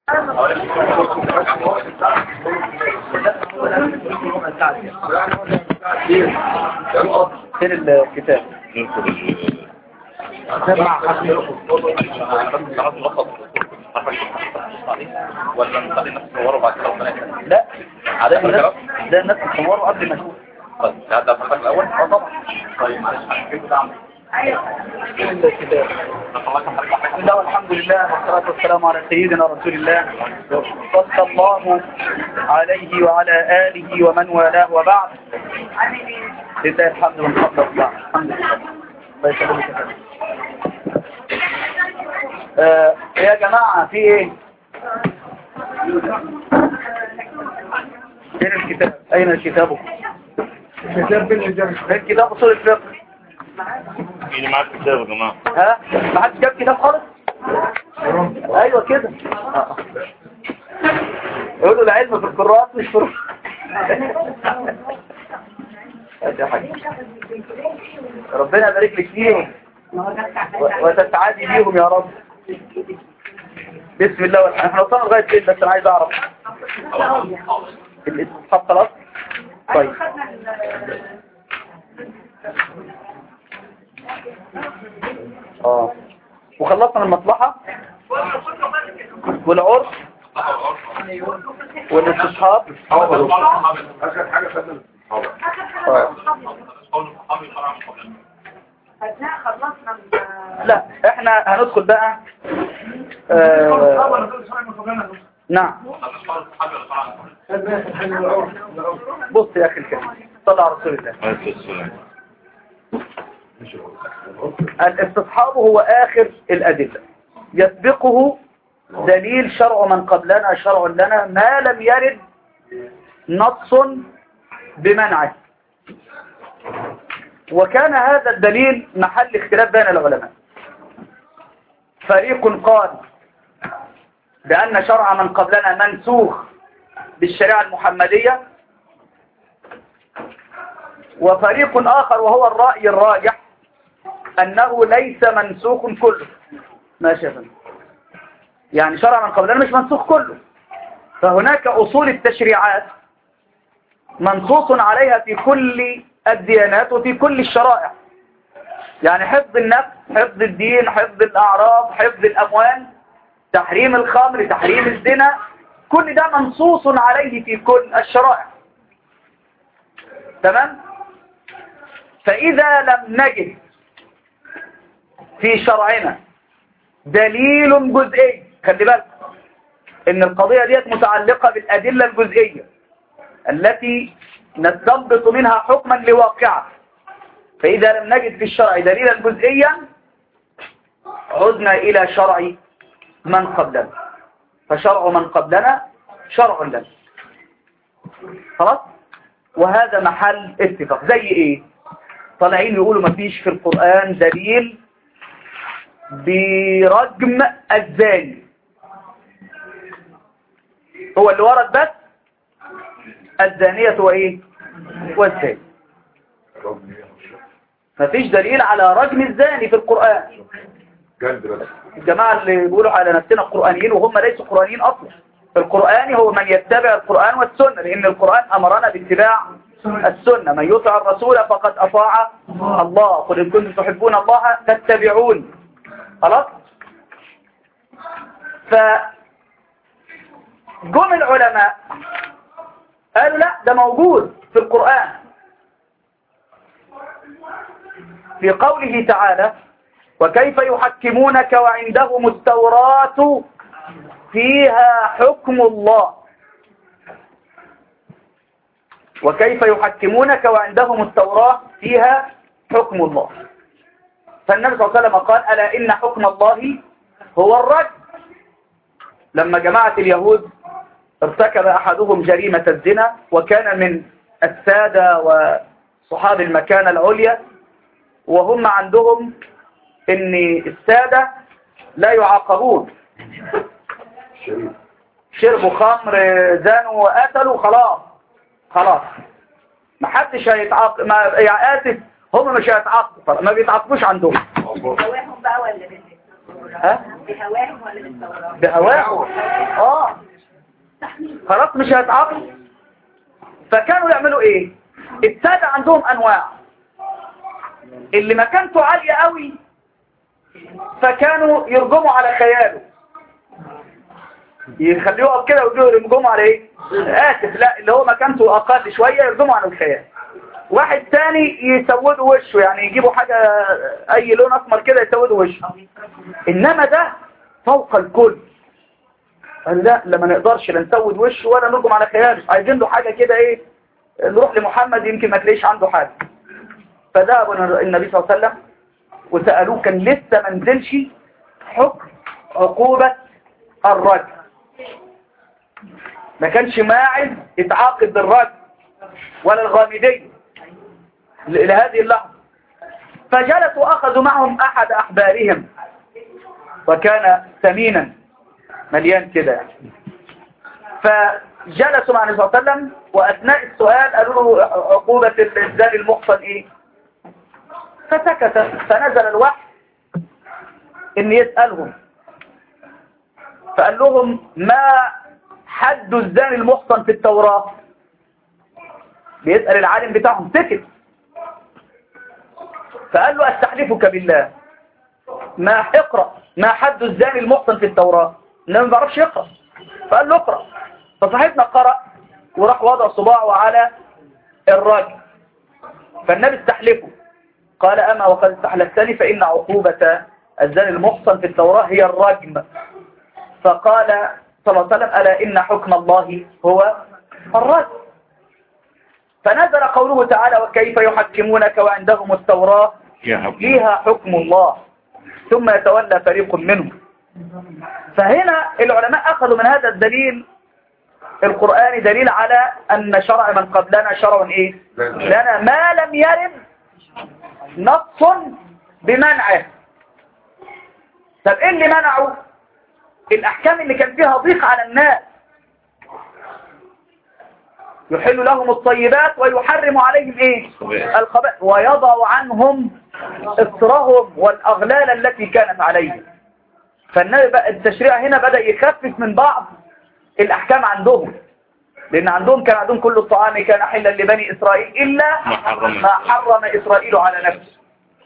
فين الكتاب ولا نخلي الناس تصوروا بعد كده ربنا يكرمك لا ده الناس ده الناس تصوروا قبل ما نشوف طيب ده ده الحلقة الاول اه طبعا طيب معلش هنجيب ده عم فين الكتاب بسم الله والحمد لله والصلاة والسلام على سيدنا رسول الله صلى الله عليه وعلى آله ومن والاه وبعد لله الحمد والفضل والله الحمد لله الله يسلمك يا فندم. آه يا جماعة في ايه فين الكتاب اين الكتاب كتاب بالإجابة فين كتاب اصول الفقه مين معاك كتاب يا جماعة ها ما حدش جاب كتاب خالص ايوه كده آه. يقولوا العلم في القراءات مش في الروح. يا حاج. ربنا يبارك لك فيهم و- وتسعدي بيهم يا رب بسم الله والحمد احنا وصلنا لغايه فين بس انا عايز اعرف الاستصحاب خلاص طيب اه وخلصنا من المصلحه والعرف والاستصحاب آخر حاجة خدنا أثناء خلصنا من- لا احنا هندخل بقى آه نعم بص يا اخي الكريم صلى على رسول الله عليكم السلام الاستصحاب هو آخر الأدلة يسبقه دليل شرع من قبلنا شرع لنا ما لم يرد نص بمنعه وكان هذا الدليل محل اختلاف بين العلماء فريق قال بأن شرع من قبلنا منسوخ بالشريعة المحمدية وفريق آخر وهو الرأي الراجح أنه ليس منسوخ كله ماشي يا فندم يعني شرع من قبلنا مش منسوخ كله فهناك أصول التشريعات منصوص عليها في كل الديانات وفي كل الشرائع يعني حفظ النفس حفظ الدين حفظ الأعراض حفظ الأموال تحريم الخمر تحريم الزنا كل ده منصوص عليه في كل الشرائع تمام فإذا لم نجد في شرعنا دليل جزئي خلي بالك ان القضية ديت متعلقة بالأدلة الجزئية التي نستنبط منها حكما لواقعه فإذا لم نجد في الشرع دليلا جزئيا عدنا إلى شرع من قبلنا فشرع من قبلنا شرع لنا خلاص وهذا محل اتفاق زي ايه طالعين يقولوا مفيش في القرآن دليل برجم الزاني هو اللي ورد بس الزانية وايه والزاني مفيش دليل على رجم الزاني في القرآن جلد بس الجماعة اللي بيقولوا على نفسنا قرآنيين وهم ليسوا قرآنيين أصلا القرآني هو من يتبع القرآن والسنة لأن القرآن أمرنا باتباع السنة من يطع الرسول فقد أطاع الله قل إن كنتم تحبون الله فاتبعون خلاص ف جم العلماء قالوا لا ده موجود في القرآن في قوله تعالى وكيف يحكمونك وعندهم التوراة فيها حكم الله وكيف يحكمونك وعندهم التوراة فيها حكم الله فالنبي صلى الله عليه وسلم قال ألا إن حكم الله هو الرجل لما جماعة اليهود ارتكب أحدهم جريمة الزنا وكان من السادة وصحاب المكانة العليا وهم عندهم ان السادة لا يعاقبون شريف شربوا خمر زانوا وقتلوا خلاص خلاص ما حدش هيتعاقب ما يعني اسف هم مش هيتعاقبوا ما بيتعاقبوش عندهم بهواهم بقى ولا بالتوراة؟ ها بهواهم ولا بالتوراة؟ بهواهم اه خلاص مش هيتعاقبوا فكانوا يعملوا ايه السادة عندهم انواع اللي مكانته عالية قوي فكانوا يرجموا على خياله يخليه يقف كده ويجوا يرجموا على ايه اسف لا اللي هو مكانته اقل شوية يرجموا على الخيال واحد تاني يسودوا وشه يعني يجيبوا حاجة اي لون اسمر كده يسودوا وشه انما ده فوق الكل قال لا لما نقدرش لا نسود وشه ولا نرجم على خياله عايزين له حاجة كده ايه نروح لمحمد يمكن ما تلاقيش عنده حاجة فذهبوا النبي صلى الله عليه وسلم وسألوه كان لسه ما نزلش حكم عقوبة الرجل ما كانش ماعز يتعاقد بالرجل ولا الغامدية ل- لهذه اللحظة فجلسوا أخذوا معهم أحد أحبارهم وكان ثمينا مليان كده يعني فجلسوا مع النبي صلى الله عليه وسلم وأثناء السؤال قالوا له عقوبة الزاني المحصن إيه فسكت فنزل الوحي إن يسألهم فقال لهم ما حد الزاني المحصن في التوراة بيسأل العالم بتاعهم سكت فقال له استحلفك بالله ما اقرأ ما حد الزاني المحصن في التوراة انه ما بيعرفش يقرأ فقال له اقرأ فصاحبنا قرأ وراح وضع صباعه على الراجل فالنبي استحلفه قال أما وقد استحلفتني فإن عقوبة الزاني المحصن في التوراة هي الرجم فقال صلى الله عليه وسلم ألا إن حكم الله هو الرجم فنزل قوله تعالى وكيف يحكمونك وعندهم التوراة فيها حكم الله ثم يتولى فريق منهم فهنا العلماء أخذوا من هذا الدليل القرآني دليل على أن شرع من قبلنا شرع إيه لنا ما لم يرد نص بمنعه طب إيه اللي منعه الأحكام اللي كان فيها ضيق على الناس يحل لهم الطيبات ويحرم عليهم ايه الخبائث ويضع عنهم اصرهم والاغلال التي كانت عليهم فالنبي بقى التشريع هنا بدأ يخفف من بعض الاحكام عندهم لان عندهم كان عندهم كل الطعام كان حلا لبني اسرائيل الا ما حرم ما حرم اسرائيل على نفسه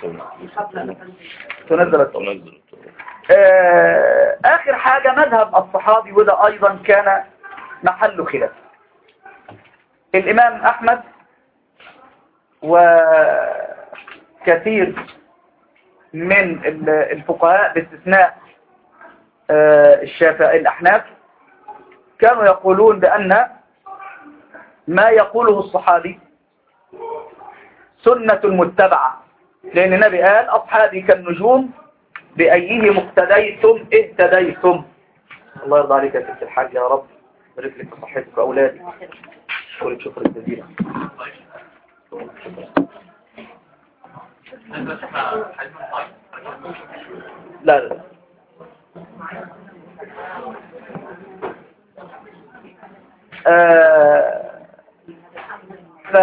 تنزل التوراة تنزل آه، آخر حاجة مذهب الصحابي وده أيضا كان محل خلاف الإمام أحمد وكثير من ال- الفقهاء باستثناء آه، الشافعي الأحناف كانوا يقولون بأن ما يقوله الصحابي سنة متبعة لأن النبي قال أصحابي كالنجوم بأيه مقتديتم اهتديتم الله يرضى عليك يا ست الحاج يا رب بارك لك في صحتك وأولادك شكرا شكرا جزيلا لا لا لا. آه ف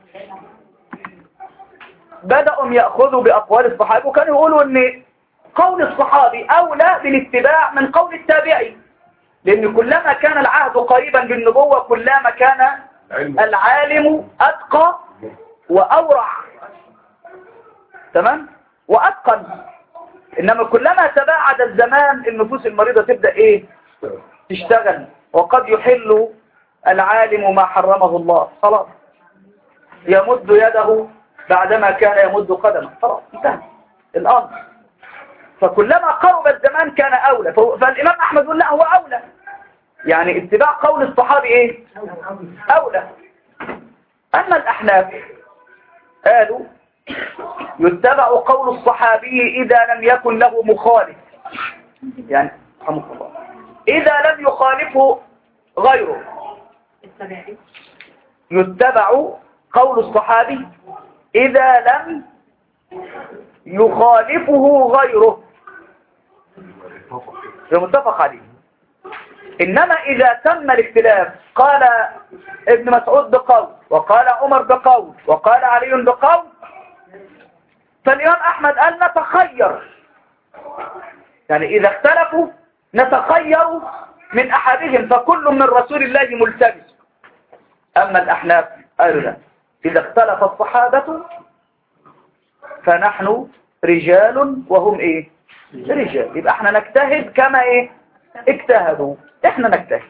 بدأوا يأخذوا بأقوال الصحابة وكانوا يقولوا ان قول الصحابي أولى بالاتباع من قول التابعي لأن كلما كان العهد قريبا بالنبوة كلما كان علم العالم أتقى وأورع تمام وأتقن إنما كلما تباعد الزمان النفوس المريضة تبدأ إيه تشتغل وقد يحل العالم ما حرمه الله خلاص يمد يده بعدما كان يمد قدمه خلاص انتهى الأمر فكلما قرب الزمان كان أولى فهو- فالإمام أحمد يقول لا هو أولى يعني اتباع قول الصحابي إيه أولى أما الأحناف قالوا يتبع قول الصحابي إذا لم يكن له مخالف يعني رحمه الله إذا لم يخالفه غيره يتبع قول الصحابي إذا لم يخالفه غيره ده متفق عليه إنما إذا تم الاختلاف قال ابن مسعود بقول وقال عمر بقول وقال علي بقول فالإمام أحمد قال نتخير يعني إذا اختلفوا نتخير من أحدهم فكل من رسول الله ملتمس أما الأحناف قالوا لا إذا اختلف الصحابة فنحن رجال وهم إيه رجال يبقى احنا نجتهد كما إيه اجتهدوا احنا نجتهد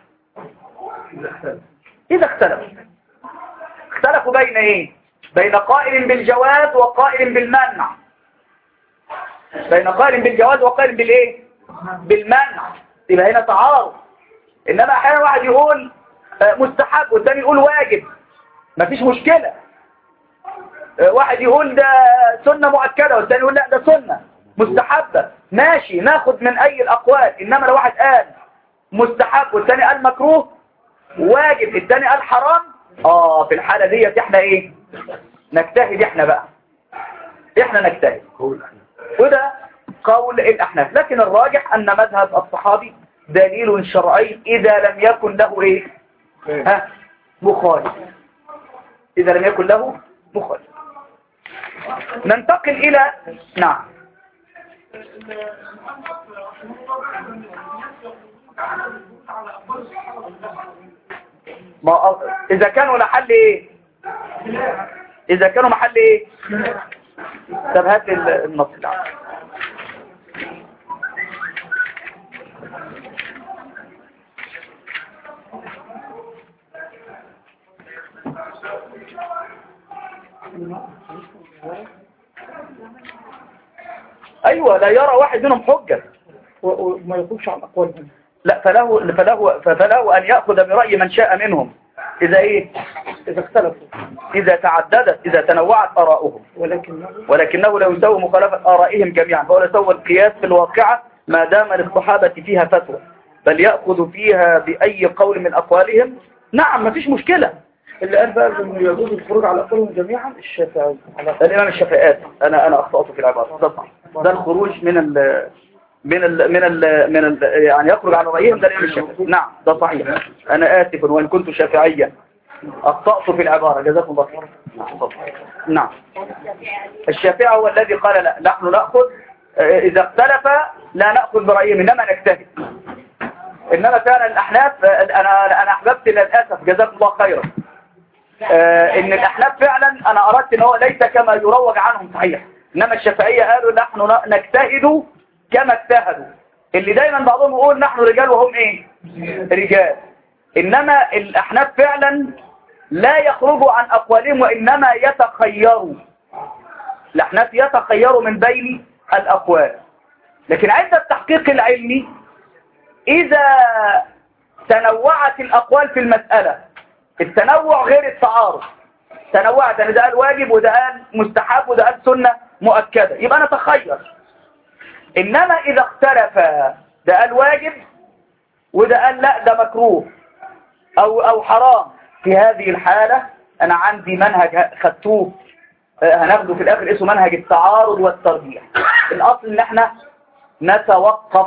إذا اختلفوا اختلفوا بين إيه بين قائل بالجواز وقائل بالمنع بين قائل بالجواز وقائل بالإيه بالمنع يبقى هنا تعارض إنما أحيانا واحد يقول آه، مستحب والثاني يقول واجب مفيش مشكلة آه، واحد يقول ده سنة مؤكدة والثاني يقول لا ده سنة مستحبة ماشي ناخد من أي الأقوال إنما لو واحد قال مستحب والثاني قال مكروه واجب الثاني قال حرام اه في الحالة ديت احنا ايه نجتهد احنا بقى احنا نجتهد قول احنا وده قول الأحناف لكن الراجح أن مذهب الصحابي دليل شرعي إذا لم يكن له إيه ها مخالف إذا لم يكن له مخالف ننتقل إلى نعم ما إذا كانوا لحل إيه إذا كانوا محل إيه طب هات لي ال- النص ده ايوه لا يرى واحد منهم حجة وما يقولش عن أقوالهم لا فله فله فله ان ياخذ برأي من شاء منهم اذا ايه إذا اختلفوا اذا تعددت اذا تنوعت اراؤهم ولكنه ولكنه لا يسوي مخالفة آرائهم جميعا فهو لا يسوي القياس في الواقعة ما دام للصحابة فيها فتوى بل يأخذ فيها بأي قول من أقوالهم نعم مفيش مشكلة اللي قال بقى انه يجوز الخروج على أقوالهم جميعا الشافعي على ده الإمام الشافعي أنا أنا أخطأت في العبارة ده صح ده الخروج من ال من ال من ال من ال يعني يخرج عن رأيهم ده الإمام الشافعي نعم ده صحيح أنا آسف وإن كنت شافعيا أخطأت في العبارة جزاكم الله خير نعم الشافعي هو الذي قال لا نحن نأخذ آه، إذا اختلف لا نأخذ برأيهم إنما نجتهد إنما فعلا الأحناف آه، أنا أنا أحببت للأسف جزاكم الله خيرا آه، إن الأحناف فعلا أنا أردت إن هو ليس كما يروج عنهم صحيح إنما الشافعية قالوا نحن ن- نجتهد كما اجتهدوا اللي دايما بعضهم يقول نحن رجال وهم إيه رجال إنما الأحناف فعلا لا يخرجوا عن أقوالهم وإنما يتخيروا الأحناف يتخيروا من بين الأقوال لكن عند التحقيق العلمي إذا تنوعت الأقوال في المسألة التنوع غير التعارض تنوعت يعني ده قال واجب وده قال مستحب وده قال سنة مؤكدة يبقى نتخير إنما إذا اختلف ده قال واجب وده قال لا ده مكروه أو, أو حرام في هذه الحالة أنا عندي منهج خدتوه آه، هناخده في الآخر اسمه منهج التعارض والترجيح الأصل إن احنا نتوقف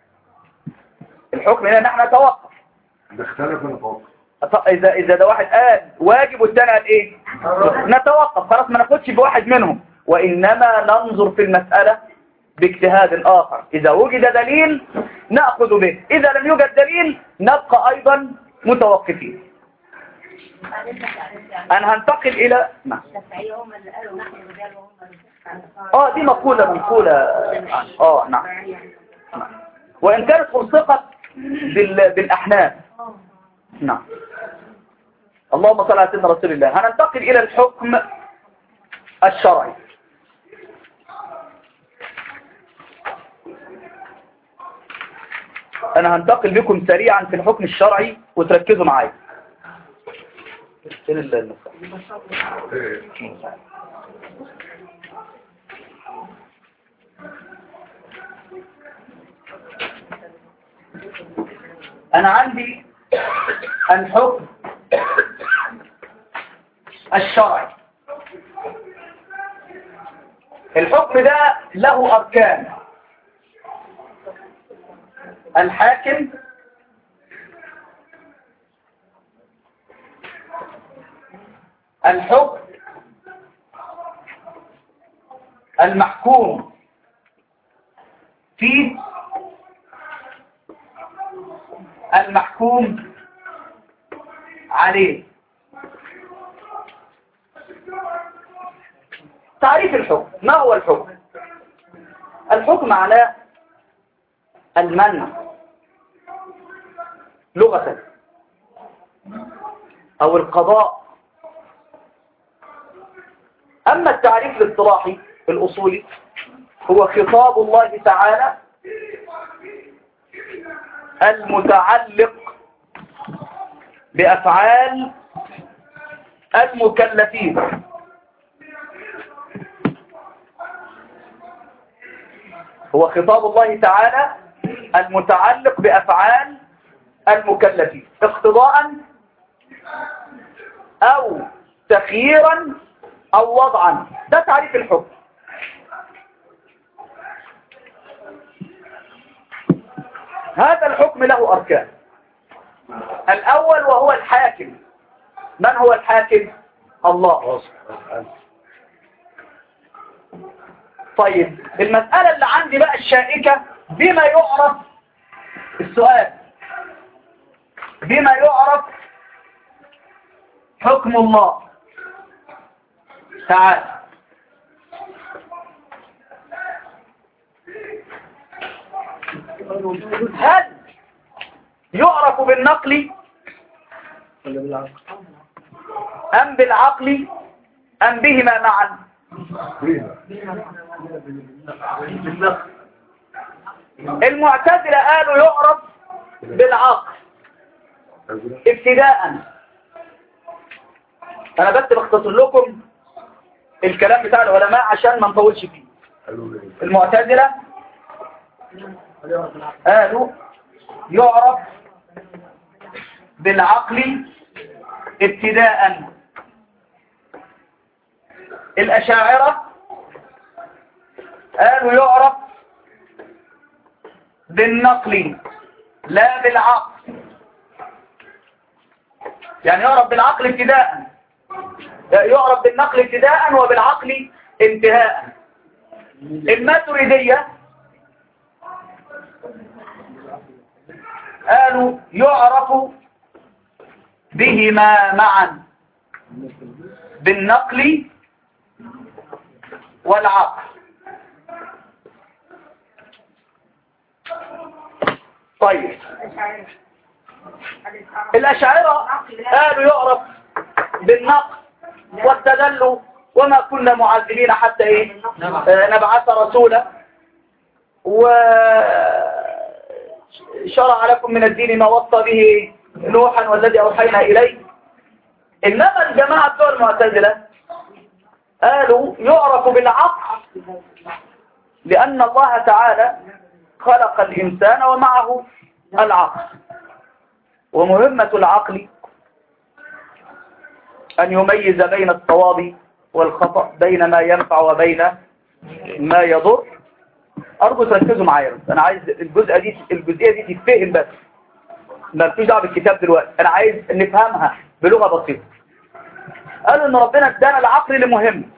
الحكم هنا إن احنا نتوقف ده اختلف نتوقف أط- إذا إذا ده واحد قال واجب والثاني قال إيه نتوقف خلاص ما ناخدش بواحد منهم وإنما ننظر في المسألة باجتهاد آخر إذا وجد دليل نأخذ به إذا لم يوجد دليل نبقى أيضا متوقفين أنا هنتقل إلى نعم. الشافعية هم اللي قالوا نحن رجال وهم النساء. آه دي مقولة منقولة آه نعم نعم. وإن كانت ألصقت بال... بالأحناف نعم اللهم صل على سيدنا رسول الله هننتقل إلى الحكم الشرعي أنا هنتقل بكم سريعا في الحكم الشرعي وتركزوا معايا فين ال- المفتاح؟ إيه. أنا عندي الحكم الشرعي الحكم ده له أركان الحاكم الحكم المحكوم فيه المحكوم عليه تعريف الحكم ما هو الحكم الحكم معناه المنع لغة أو القضاء أما التعريف الاصطلاحي الأصولي هو خطاب الله تعالى المتعلق بأفعال المكلفين هو خطاب الله تعالى المتعلق بأفعال المكلفين اقتضاء أو تخييرا أو وضعا ده تعريف الحكم هذا الحكم له أركان الأول وهو الحاكم من هو الحاكم الله طيب المسألة اللي عندي بقى الشائكة بما يعرف السؤال بما يعرف حكم الله تعالى هل يعرف بالنقل أم بالعقل أم بهما معا المعتزلة قالوا يعرف بالعقل ابتداء انا بس بختصر لكم الكلام بتاع العلماء عشان ما نطولش فيه المعتزلة قالوا يعرف بالعقل ابتداء الأشاعرة قالوا يعرف بالنقل لا بالعقل يعني يعرف بالعقل ابتداء يعرف بالنقل ابتداء وبالعقل انتهاء الماتريدية قالوا يعرف بهما معا بالنقل والعقل طيب الأشاعرة قالوا يعرف بالنقل واستدلوا وما كنا معذبين حتى ايه آه، نبعث رسولا وشرع لكم من الدين ما وصى به نوحا والذي أوحينا إليه إنما الجماعة بتوع المعتزلة قالوا يعرف بالعقل لأن الله تعالى خلق الإنسان ومعه العقل ومهمة العقل أن يميز بين الصواب والخطأ بين ما ينفع وبين ما يضر أرجو تركزوا معايا بس أنا عايز الجزء دي الجزئية دي تتفهم بس ما فيش دعوه بالكتاب دلوقتي أنا عايز نفهمها بلغة بسيطة قالوا إن ربنا ادانا العقل لمهم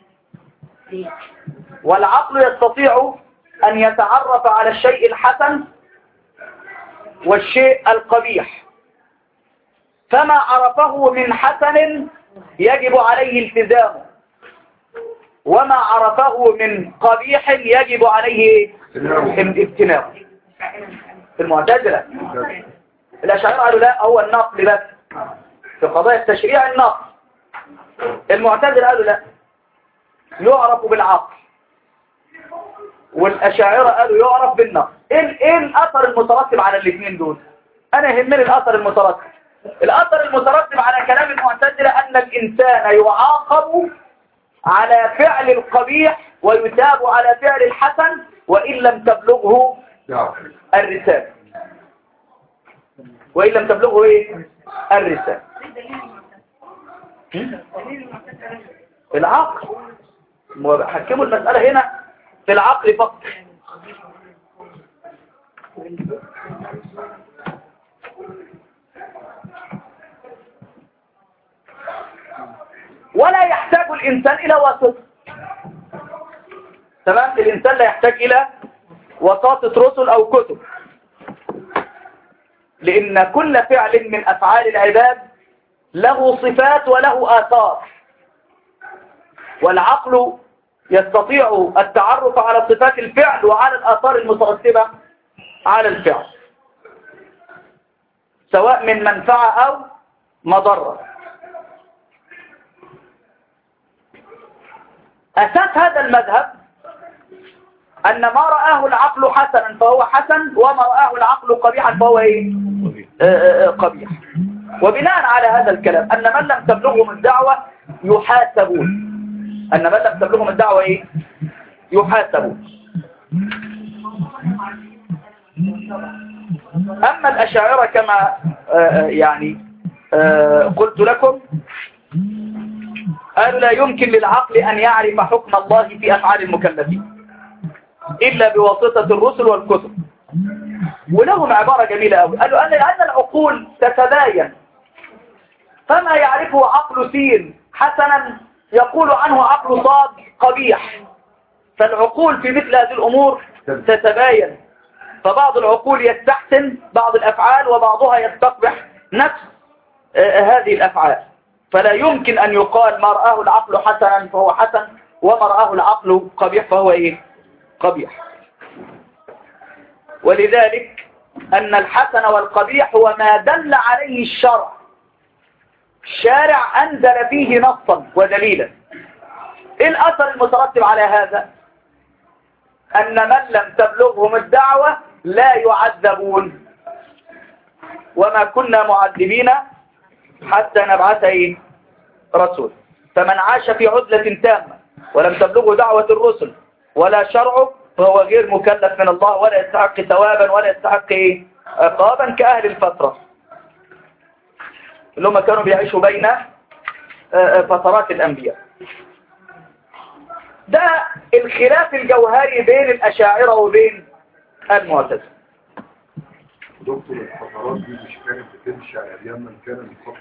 والعقل يستطيع أن يتعرف على الشيء الحسن والشيء القبيح فما عرفه من حسن يجب عليه التزامه وما عرفه من قبيح يجب عليه اجتنابه في المعتزلة الأشاعرة قالوا لا هو النقل بس في قضايا التشريع النقل المعتزلة قالوا لا يعرف بالعقل والأشاعرة قالوا يعرف بالنقل ايه ايه الأثر المترتب على الاثنين دول انا يهمني الأثر المترتب الأثر المترتب على كلام المعتزلة أن الإنسان يعاقب على فعل القبيح ويثاب على فعل الحسن وإن لم تبلغه الرسالة وإن لم تبلغه إيه؟ الرسالة هم؟ العقل حكموا المسألة هنا في العقل فقط ولا يحتاج الإنسان إلى واسطة تمام الإنسان لا يحتاج إلى وساطة رسل أو كتب لأن كل فعل من أفعال العباد له صفات وله آثار والعقل يستطيع التعرف على صفات الفعل وعلى الآثار المترتبة على الفعل سواء من منفعة أو مضرة أساس هذا المذهب أن ما رآه العقل حسنا فهو حسن وما رآه العقل قبيحا فهو إيه؟ آه، آه، آه، قبيح وبناء على هذا الكلام أن من لم تبلغهم الدعوة يحاسبون أن من لم تبلغهم الدعوة إيه؟ يحاسبون أما الأشاعرة كما آه، يعني آه، قلت لكم قالوا لا يمكن للعقل أن يعرف حكم الله في أفعال المكلفين إلا بواسطة الرسل والكتب ولهم عبارة جميلة أوي قالوا أن لأن العقول تتباين فما يعرفه عقل سين حسنا يقول عنه عقل صاد قبيح فالعقول في مثل هذه الأمور تتباين فبعض العقول يستحسن بعض الأفعال وبعضها يستقبح نفس آه، هذه الأفعال فلا يمكن أن يقال ما رآه العقل حسنا فهو حسن وما رآه العقل قبيح فهو إيه قبيح ولذلك أن الحسن والقبيح هو ما دل عليه الشرع الشارع أنزل فيه نصا ودليلا إيه الأثر المترتب على هذا أن من لم تبلغهم الدعوة لا يعذبون وما كنا معذبين حتى نبعث إيه؟ رسول فمن عاش في عزلة تامة ولم تبلغه دعوة الرسل ولا شرعه فهو غير مكلف من الله ولا يستحق ثوابا ولا يستحق إيه؟ عقابا كأهل الفترة اللي هم كانوا بيعيشوا بين آه، آه، فترات الأنبياء ده الخلاف الجوهري بين الأشاعرة وبين المعتزلة دكتور الفترات دي مش كانت بتمشي على ايام من كان من قبل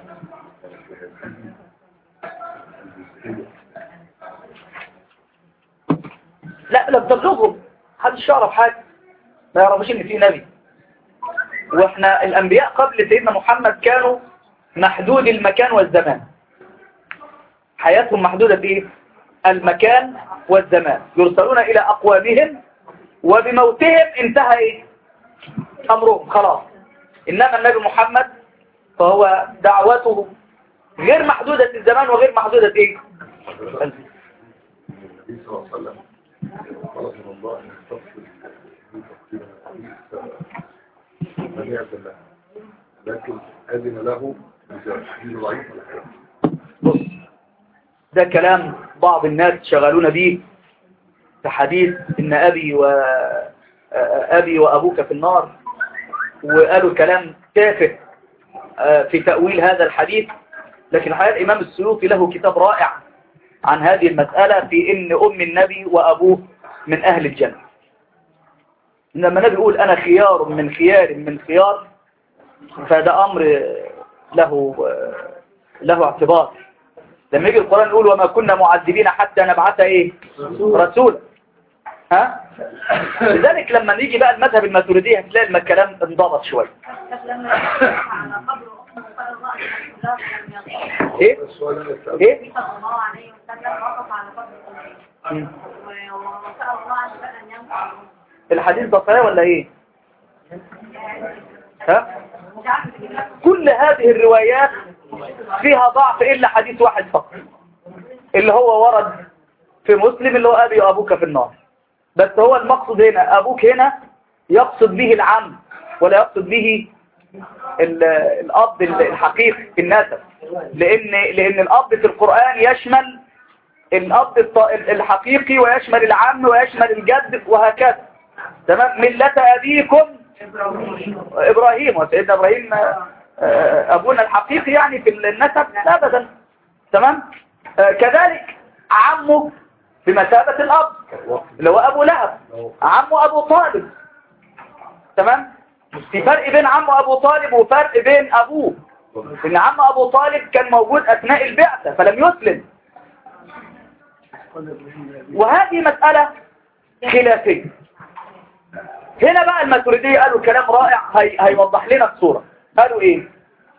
لا لم تبلغهم محدش يعرف حاجة ما يعرفوش ان في نبي واحنا الانبياء قبل سيدنا محمد كانوا محدود المكان والزمان حياتهم محدودة بايه المكان والزمان يرسلون الى اقوامهم وبموتهم انتهى ايه امرهم خلاص انما النبي محمد فهو دعوته غير محدودة الزمان وغير محدودة ايه النبي صلى الله عليه وسلم طلب من الله ان يستغفر من يعبد الله لكن اذن له بتحديد ضعيف بص ده كلام بعض الناس شغلون به في حديث ان ابي و ابي وابوك في النار وقالوا كلام تافه آه، في تأويل هذا الحديث لكن الحقيقة الإمام السيوطي له كتاب رائع عن هذه المسألة في إن أم النبي وأبوه من أهل الجنة لما النبي يقول أنا خيار من خيار من خيار فده أمر له له اعتبار لما يجي القرآن يقول وما كنا معذبين حتى نبعث إيه رسولا ها لذلك لما نيجي بقى المذهب الماتريدي هتلاقي الكلام انضبط شوية لما على قبر أمه قال الله أن الله لم يغفر ايه السؤال اللي سألته ايه صلى الله عليه وسلم وقف على قبر أمه مم. وسأل الله عز وجل أن ينفع الحديث ده صحيح ولا ايه ها مش عارف تجيب لك كل هذه الروايات فيها ضعف إلا حديث واحد فقط اللي هو ورد في مسلم اللي هو أبي وأبوك في النار بس هو المقصد هنا أبوك هنا يقصد به العم ولا يقصد به ال- الأب الحقيقي في النسب لأن, لأن الأب في القرآن يشمل الأب الط- الحقيقي ويشمل العم ويشمل الجد وهكذا تمام ملة أبيكم إبراهيم وسيدنا إبراهيم آه، آه، أبونا الحقيقي يعني في النسب لا أبدا تمام آه، كذلك عمه بمثابة الأب اللي هو أبو لهب عمه أبو طالب تمام في فرق بين عمه أبو طالب وفرق بين أبوه إن عم أبو طالب كان موجود أثناء البعثة فلم يسلم وهذه مسألة خلافية هنا بقى الماتريدية قالوا كلام رائع هي... هيوضح لنا الصورة قالوا ايه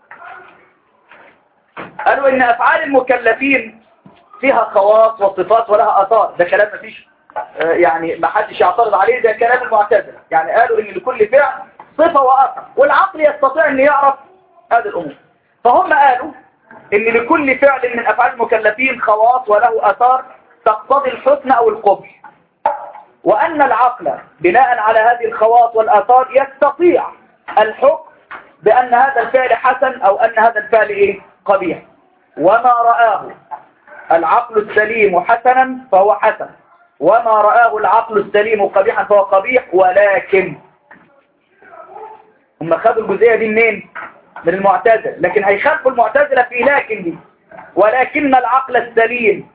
قالوا ان افعال المكلفين فيها خواص وصفات ولها اثار ده كلام مفيش آه، يعني ما حدش يعترض عليه ده كلام المعتزله يعني قالوا ان لكل فعل صفة واثر والعقل يستطيع ان يعرف هذه الامور فهم قالوا ان لكل فعل من افعال المكلفين خواص وله اثار تقتضي الحسن او القبح وأن العقل بناء على هذه الخواص والآثار يستطيع الحكم بأن هذا الفعل حسن أو أن هذا الفعل إيه؟ قبيح وما رآه العقل السليم حسنا فهو حسن وما رآه العقل السليم قبيحا فهو قبيح ولكن هم خدوا الجزئية دي منين؟ من المعتزلة لكن هيخالفوا المعتزلة في لكن دي ولكن العقل السليم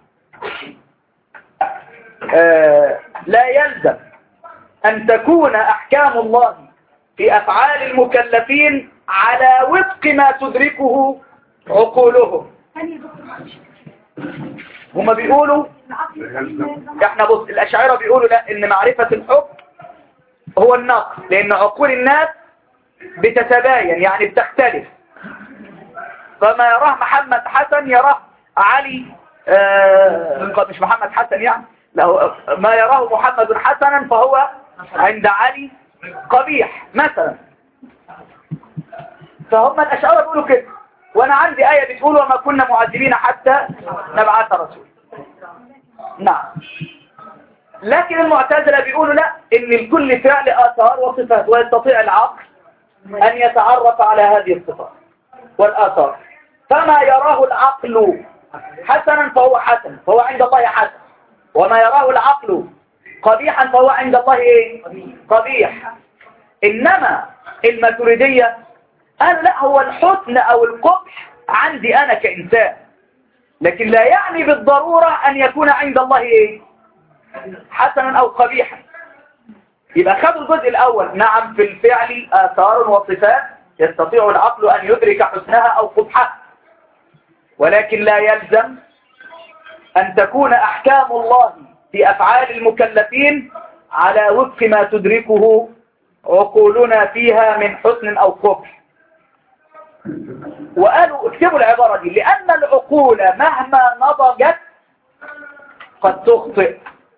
آه، لا يلزم أن تكون أحكام الله في أفعال المكلفين على وفق ما تدركه عقولهم ثاني دكتور معلش. هما بيقولوا العقل احنا بص الأشاعرة بيقولوا لا إن معرفة الحكم هو النقل لأن عقول الناس بتتباين يعني بتختلف فما يراه محمد حسن يراه علي آه مش محمد حسن يعني لا هو ما يراه محمد حسنا فهو عند علي قبيح مثلا فهم الأشعار بيقولوا كده وأنا عندي آية بتقول وما كنا معذبين حتى نبعث رسول نعم لكن المعتزلة بيقولوا لا إن لكل فعل آثار وصفات ويستطيع العقل أن يتعرف على هذه الصفات والآثار فما يراه العقل حسنا فهو حسن فهو عند الله حسن وما يراه العقل قبيحا فهو عند الله ايه قبيح انما الماتريدية قالوا لا هو الحسن او القبح عندي انا كانسان لكن لا يعني بالضرورة ان يكون عند الله ايه حسنا او قبيحا يبقى خدوا الجزء الاول نعم في الفعل اثار وصفات يستطيع العقل ان يدرك حسنها او قبحها ولكن لا يلزم أن تكون أحكام الله في أفعال المكلفين على وفق ما تدركه عقولنا فيها من حسن أو قبح وقالوا اكتبوا العبارة دي لأن العقول مهما نضجت قد تخطئ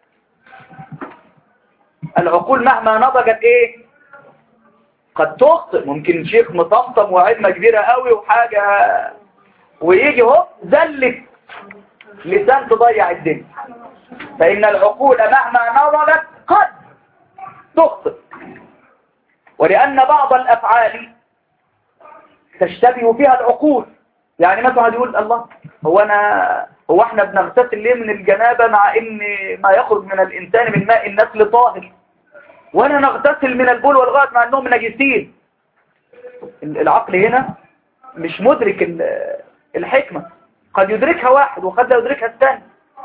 العقول مهما نضجت ايه قد تخطئ ممكن شيخ مطمطم وعلمة كبيرة قوي وحاجة ويجي هو زلت لسان تضيع الدنيا فإن العقول مهما نضجت قد تخطئ ولأن بعض الأفعال تشتبه فيها العقول يعني مثلا يقول الله هو أنا هو احنا بنغتسل ليه من الجنابة مع ان ما يخرج من الإنسان من ماء النسل طاهر وانا نغتسل من البول والغائط مع انهم نجسين العقل هنا مش مدرك ال- الحكمة قد يدركها واحد وقد لا يدركها الثاني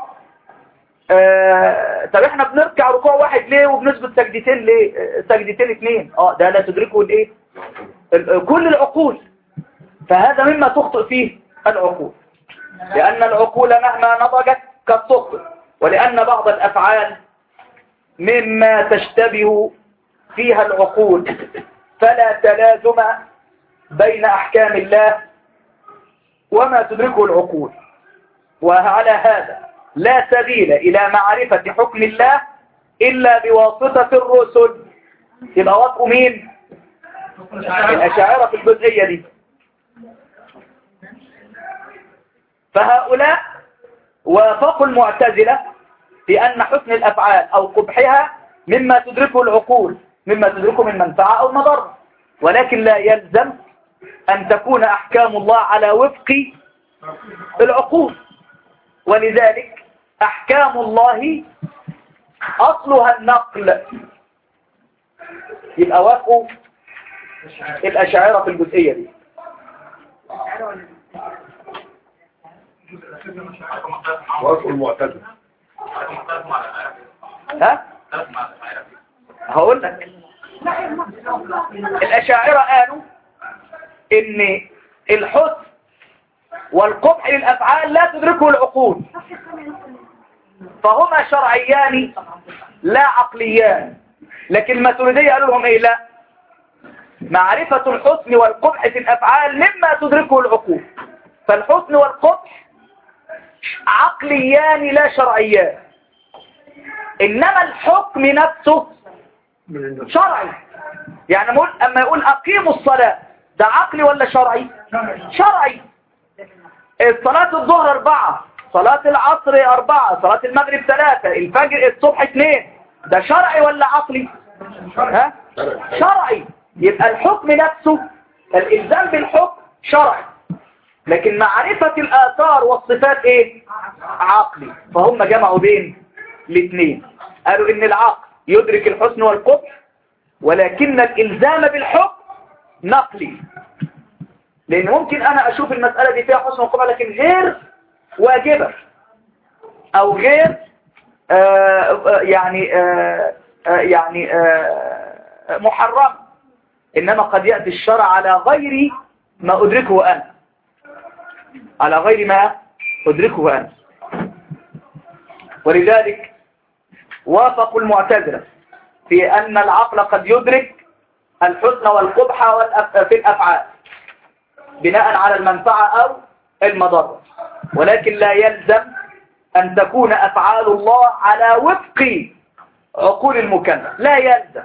آه طب احنا بنركع ركوع واحد ليه وبنثبت سجدتين ليه آه، سجدتين اثنين اه ده لا تدركه الايه ال- كل العقول فهذا مما تخطئ فيه العقول لأن العقول مهما نضجت قد تخطئ ولأن بعض الأفعال مما تشتبه فيها العقول فلا تلازم بين أحكام الله وما تدركه العقول وعلى هذا لا سبيل إلى معرفة حكم الله إلا بواسطة الرسل يبقى وافقوا مين؟ الأشاعرة في الجزئية دي فهؤلاء وافقوا المعتزلة في أن حسن الأفعال أو قبحها مما تدركه العقول مما تدركه من منفعة أو مضرة ولكن لا يلزم أن تكون أحكام الله على وفق العقول ولذلك أحكام الله أصلها النقل يبقى وافقوا الأشاعرة في الجزئية دي وافق المعتزله ها هقول لك الأشاعرة قالوا إن الحسن والقبح للأفعال لا تدركه العقول فهما شرعيان لا عقليان لكن الماتريدية قالوا لهم ايه لا معرفة الحسن والقبح في الافعال مما تدركه العقول فالحسن والقبح عقليان لا شرعيان انما الحكم نفسه شرعي يعني مقول اما يقول اقيموا الصلاة ده عقلي ولا شرعي شرعي صلاة الظهر أربعة صلاة العصر أربعة صلاة المغرب ثلاثة الفجر الصبح اثنين ده شرعي ولا عقلي ها شرعي يبقى الحكم نفسه الإلزام بالحكم شرعي لكن معرفة الآثار والصفات ايه عقلي فهم جمعوا بين الاثنين قالوا ان العقل يدرك الحسن والقبح ولكن الإلزام بالحكم نقلي لأن ممكن أنا أشوف المسألة دي فيها حسن وقبح لكن غير واجبة أو غير آه آه يعني آه آه يعني آه محرم إنما قد يأتي الشرع على غير ما أدركه أنا على غير ما أدركه أنا ولذلك وافقوا المعتزلة في أن العقل قد يدرك الحسن والقبح والأف- في الأفعال بناء على المنفعة أو المضرة ولكن لا يلزم أن تكون أفعال الله على وفق عقول المكلف لا يلزم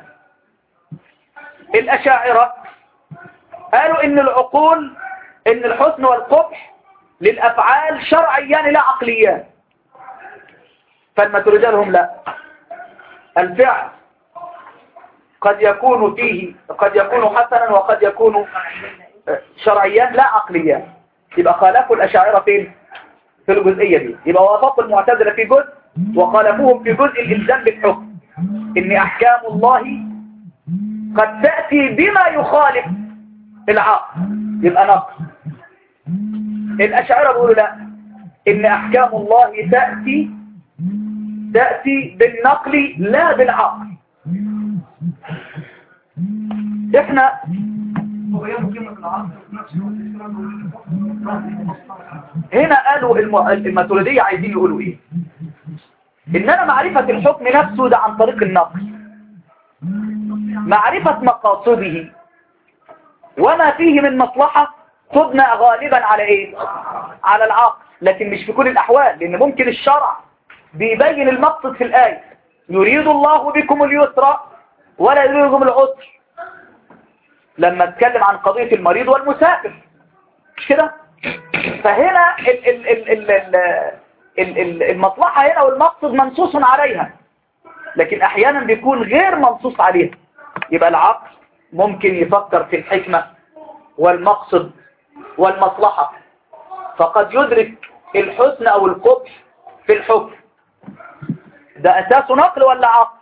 الأشاعرة قالوا إن العقول إن الحسن والقبح للأفعال شرعيان لا عقليان فالماتريدية لهم لا الفعل قد يكون فيه قد يكون حسنا وقد يكون شرعيان لا عقليان يبقى خالفوا الأشاعرة فين في الجزئية دي يبقى وافقوا المعتزلة في جزء وخالفوهم في جزء الإلزام بالحكم إن أحكام الله قد تأتي بما يخالف العقل يبقى نقص الأشاعرة بيقولوا لا إن أحكام الله تأتي تأتي بالنقل لا بالعقل احنا هنا قالوا الم- الماتريدية عايزين يقولوا ايه اننا معرفة الحكم نفسه ده عن طريق النقل معرفة مقاصده وما فيه من مصلحة تبنى غالبا على ايه على العقل لكن مش في كل الاحوال لان ممكن الشرع بيبين المقصد في الآية يريد الله بكم اليسر ولا يريد بكم العسر لما اتكلم عن قضية المريض والمسافر مش كده فهنا ال ال ال ال ال ال ال المصلحة هنا والمقصد منصوص عليها لكن احيانا بيكون غير منصوص عليها يبقى العقل ممكن يفكر في الحكمة والمقصد والمصلحة فقد يدرك الحسن او القبح في الحكم ده اساسه نقل ولا عقل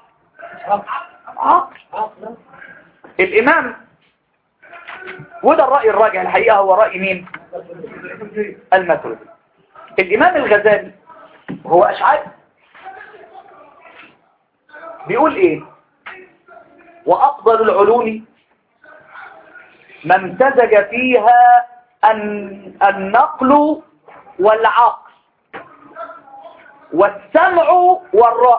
عقل الامام وده الرأي الراجع الحقيقة هو رأي مين الماتريدي الامام الغزالي هو اشعري بيقول ايه وافضل العلوم ما امتزج فيها الن- النقل والعقل والسمع والرأي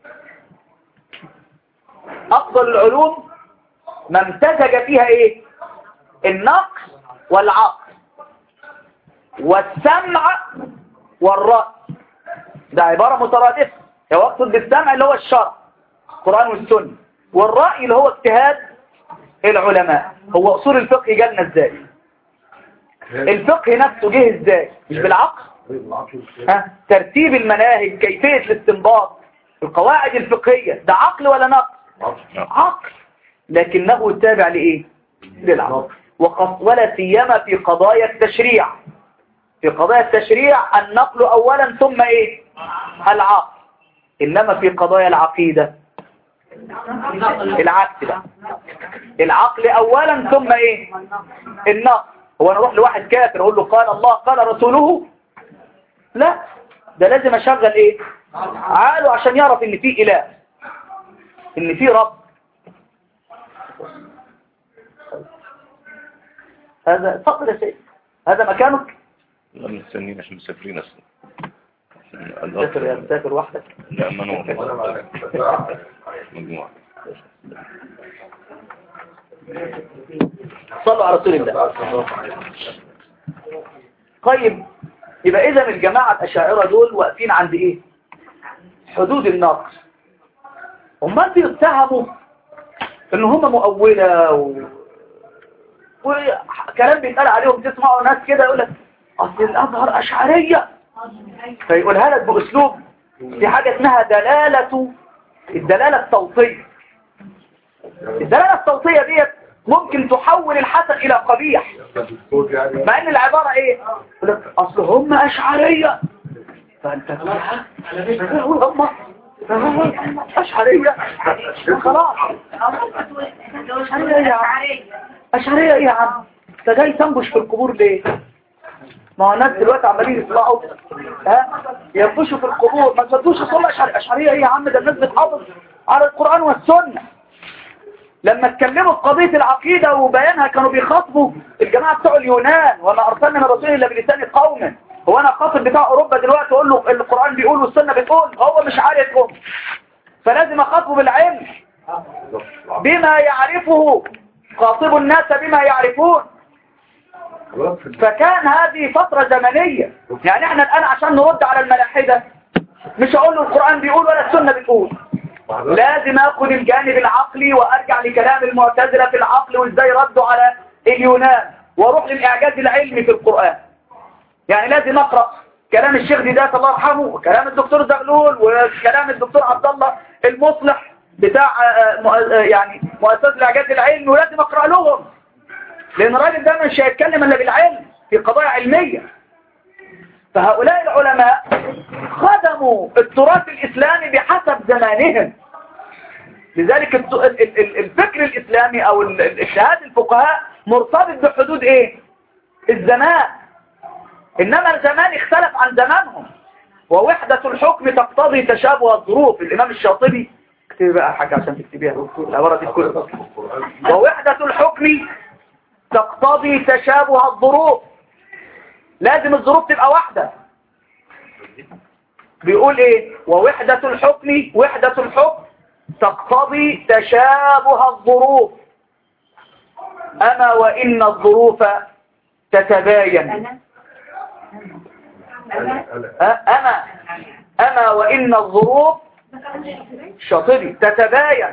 أفضل العلوم ما امتزج فيها إيه النقل والعقل والسمع والرأي ده عبارة مترادفة هو أقصد بالسمع اللي هو الشرع القرآن والسنة والرأي اللي هو اجتهاد العلماء هو أصول الفقه جالنا إزاي الفقه نفسه جه إزاي مش بالعقل ها ترتيب المناهج كيفية الاستنباط القواعد الفقهية ده عقل ولا نقل عقل لكنه تابع لإيه للعقل وقد ولا سيما في قضايا التشريع في قضايا التشريع النقل أولا ثم إيه العقل إنما في قضايا العقيدة العكس بقى العقل أولا ثم إيه النقل هو أنا أروح لواحد كافر أقول له قال الله قال رسوله لا ده لازم أشغل إيه عقله عشان يعرف إن في إله إن في رب هذا تفضل يا سيدي هذا مكانك لا مستنيين عشان مسافرين اصلا عشان تسافر يا الأرض تسافر وحدك لا منور وانا معاك مجموعة صلوا على رسول الله طيب يبقى اذا الجماعة الاشاعرة دول واقفين عند ايه حدود النقص هم بيتهموا ان هم مؤولة و... وكلام بيتقال عليهم تسمعوا ناس كده يقول لك اصل الازهر اشعرية فيقولها لك باسلوب في حاجة اسمها دلالة الدلالة الصوتية الدلالة الصوتية ديت ممكن تحول الحسن الى قبيح الصوت يعني مع ان العبارة ايه يقول لك اصل هم اشعرية فانت تقول ها هم هم اشعرية خلاص اشعرية ايه يا عم انت جاي تنبش في القبور ليه ما هو الناس دلوقتي عمالين يطلعوا ها ينبشوا في القبور ما تصدقوش صلى اشعرية اشعرية ايه يا عم ده الناس بتحافظ على القرآن والسنة لما اتكلموا في قضية العقيدة وبيانها كانوا بيخاطبوا الجماعة بتوع اليونان وما أرسلنا من رسول إلا بلسان قوم هو أنا خاطب بتاع أوروبا دلوقتي أقول له القرآن بيقول والسنة بتقول هو مش عارفهم فلازم أخاطبه بالعلم بما يعرفه خاطبوا الناس بما يعرفون فكان هذه فترة زمنية يعني احنا الآن عشان نرد على الملاحدة مش هقول له القرآن بيقول ولا السنة بتقول لازم اخد الجانب العقلي وارجع لكلام المعتزلة في العقل وازاي ردوا على اليونان واروح للاعجاز العلمي في القرآن يعني لازم اقرأ كلام الشيخ ديدات الله يرحمه وكلام الدكتور زغلول وكلام الدكتور عبد الله المصلح بتاع آه، مؤ- آه، يعني مؤسسة الاعجاز العلمي ولازم اقرأ لهم لان الراجل ده مش هيتكلم الا بالعلم في قضايا علمية فهؤلاء العلماء خدموا التراث الإسلامي بحسب زمانهم لذلك الت- ال- ال- ال- الفكر الإسلامي أو ال- ال- اجتهاد الفقهاء مرتبط بحدود إيه؟ الزمان إنما الزمان اختلف عن زمانهم ووحدة الحكم تقتضي تشابه الظروف الإمام الشاطبي اكتبي بقى حاجة عشان تكتبيها العبارة دي كلها ووحدة الحكم تقتضي تشابه الظروف لازم الظروف تبقى واحدة بيقول ايه ووحدة الحكم وحدة الحكم تقتضي تشابه الظروف أما وإن الظروف تتباين أ- أما أما وإن الظروف شاطري تتباين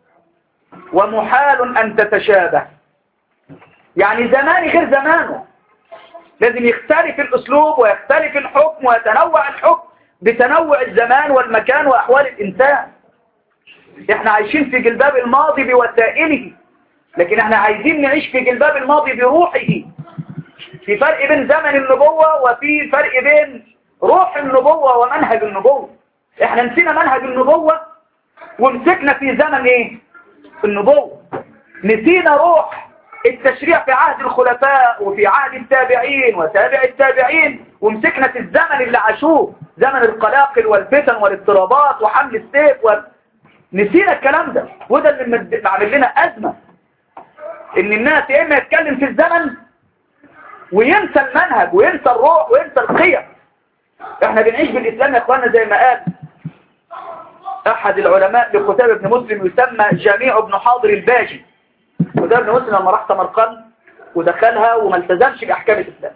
ومحال أن تتشابه يعني زماني غير زمانه لازم يختلف الأسلوب ويختلف الحكم ويتنوع الحكم بتنوع الزمان والمكان وأحوال الإنسان احنا عايشين في جلباب الماضي بوسائله لكن احنا عايزين نعيش في جلباب الماضي بروحه في فرق بين زمن النبوة وفي فرق بين روح النبوة ومنهج النبوة احنا نسينا منهج النبوة ومسكنا في زمن ايه النبوة نسينا روح التشريع في عهد الخلفاء وفي عهد التابعين وتابع التابعين ومسكنا في الزمن اللي عاشوه زمن القلاقل والفتن والاضطرابات وحمل السيف و... نسينا الكلام ده وده اللي مد- عامل لنا أزمة ان الناس يا اما يتكلم في الزمن وينسى المنهج وينسى الروح وينسى القيم احنا بنعيش بالاسلام يا اخوانا زي ما قال احد العلماء لقتيبة بن مسلم يسمى جميع ابن حاضر الباجي قتيبة بن مسلم لما راح سمرقند ودخلها وما التزمش باحكام الاسلام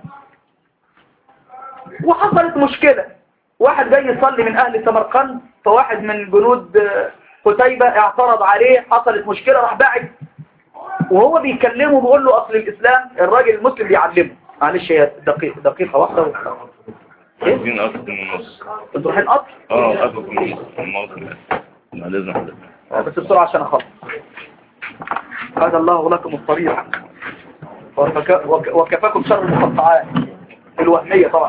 وحصلت مشكلة واحد جاي يصلي من اهل سمرقند فواحد من جنود آه، قتيبة اعترض عليه حصلت مشكلة راح بعد وهو بيكلمه بيقول له اصل الاسلام الراجل المسلم بيعلمه معلش هي دقيقة دقيقة واحدة و... ايه عايزين أكتر من النص انتوا رايحين قطر اه أكتر من النص الموضوع بعد إذن حضرتك آه، بس بسرعة عشان اخلص قال الله لكم الطريق وكفا- وك- وكفاكم شر المقطعات الوهمية طبعا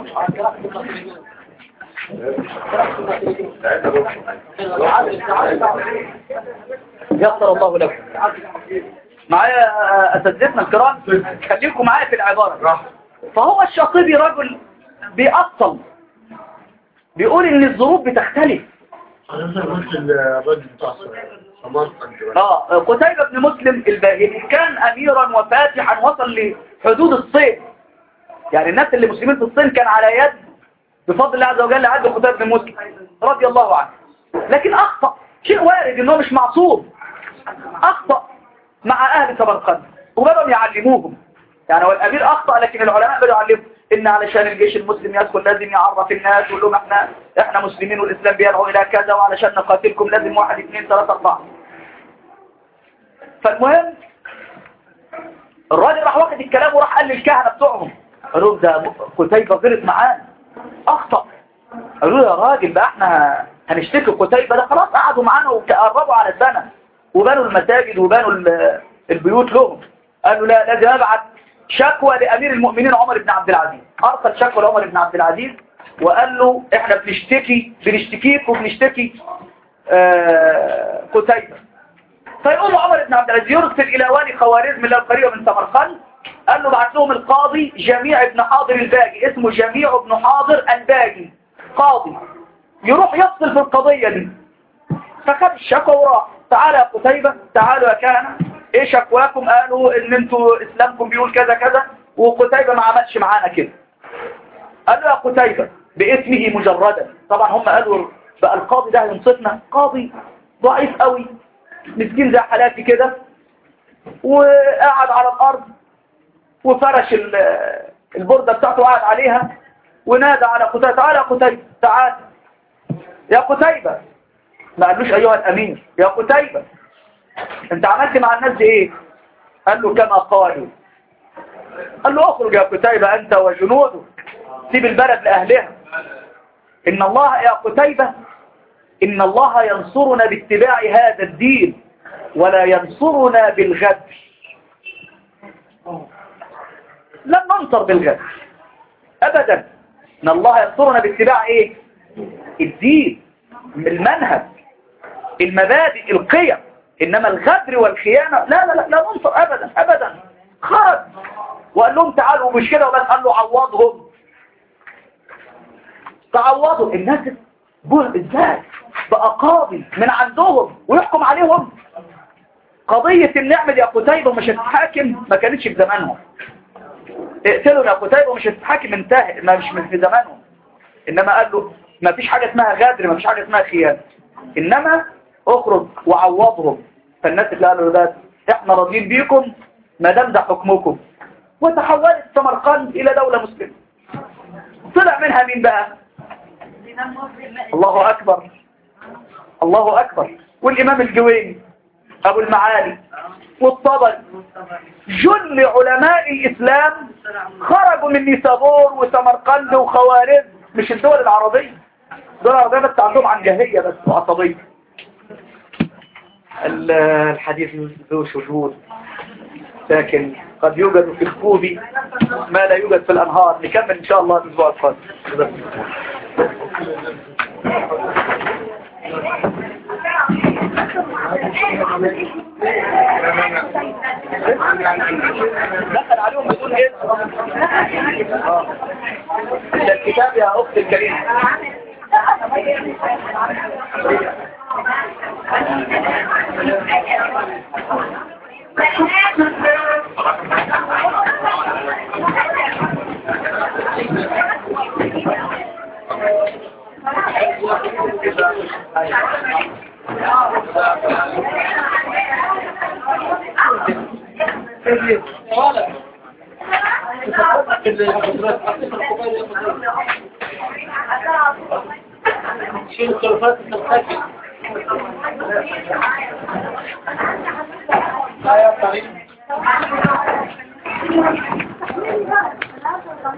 يسر الله لكم معايا آه، اساتذتنا الكرام خليكم معايا في العبارة فهو الشاطبي رجل بيأصل بيقول ان الظروف بتختلف أنا قلت الرجل بتاع سمرقند اه قتيبة بن مسلم الباهلي كان اميرا وفاتحا وصل لحدود الصين يعني الناس اللي مسلمين في الصين كان على يد بفضل الله عز وجل عبد قتيبة بن مسلم رضي الله عنه لكن اخطأ شيء وارد انه مش معصوم أخطأ مع أهل سمرقند وبدأوا يعلموهم يعني هو الأمير أخطأ لكن العلماء بدأوا يعلموا إن علشان الجيش المسلم يدخل لازم يعرف الناس ويقول لهم احنا احنا مسلمين والإسلام بيدعو إلى كذا وعلشان نقاتلكم لازم واحد اثنين ثلاثة أربعة فالمهم الراجل راح واخد الكلام وراح قال للكهنة بتوعهم قالوا لهم ده قتيبة غلط معانا أخطأ قالوا له يا راجل بقى احنا هنشتكي قتيبة ده خلاص قعدوا معانا وقربوا على السنة وبنوا المساجد وبنوا ال- البيوت لهم قالوا لا لازم ابعت شكوى لأمير المؤمنين عمر بن عبد العزيز أرسل شكوى لعمر بن عبد العزيز وقال له احنا بنشتكي بنشتكيك وبنشتكي آه، قتيبة فيقوم عمر بن عبد العزيز يرسل إلى والي خوارزم اللي هو قريبة من سمرقند قال له بعت لهم القاضي جميع بن حاضر الباجي اسمه جميع بن حاضر الباجي قاضي يروح يفصل في القضية دي فخد الشكوى وراح تعالى يا قتيبة تعالوا يا كهنة ايه شكواكم قالوا ان انتوا اسلامكم بيقول كذا كذا وقتيبة ما عملش معانا كده قال له يا قتيبة باسمه مجردا طبعا هم قالوا بقى القاضي ده هينصفنا قاضي ضعيف قوي مسكين زي حالاتي كده وقعد على الارض وفرش ال- البردة بتاعته وقعد عليها ونادى على قتيبة تعالى يا قتيبة تعال يا قتيبة ما قالوش ايها الامير يا قتيبة انت عملت مع الناس دي ايه قال له كما قالوا قال له اخرج يا قتيبة انت وجنودك سيب البلد لاهلها ان الله يا قتيبة ان الله ينصرنا باتباع هذا الدين ولا ينصرنا بالغدر لن ننصر بالغدر ابدا ان الله ينصرنا باتباع ايه الدين المنهج المبادئ القيم انما الغدر والخيانة لا لا لا لا ننصر ابدا ابدا خرج وقال لهم تعالوا مش كده وبس قال له عوضهم تعوضوا الناس بقى ازاي بقى قاضي من عندهم ويحكم عليهم قضية النعمة يا قتيبة مش هتتحاكم ما كانتش في زمانهم اقتلوا يا قتيبة مش هتتحاكم انتهى ما مش من في زمانهم انما قال له ما فيش حاجة اسمها غدر ما فيش حاجة اسمها خيانة انما اخرج وعوضهم فالناس اللي قالوا ده احنا راضيين بيكم ما دام ده حكمكم وتحولت سمرقند الى دولة مسلمة طلع منها مين بقى الله اكبر الله اكبر والامام الجويني ابو المعالي والطبري جل علماء الاسلام خرجوا من نيسابور وسمرقند وخوارزم مش الدول العربية الدول العربية بس عندهم عنجهية بس وعصبية ال- الحديث ذو شذوذ لكن قد يوجد في الكوب ما لا يوجد في الأنهار نكمل إن شاء الله الأسبوع القادم دخل عليهم بدون ايه آه. ده الكتاب يا أخت الكريمة Thank you.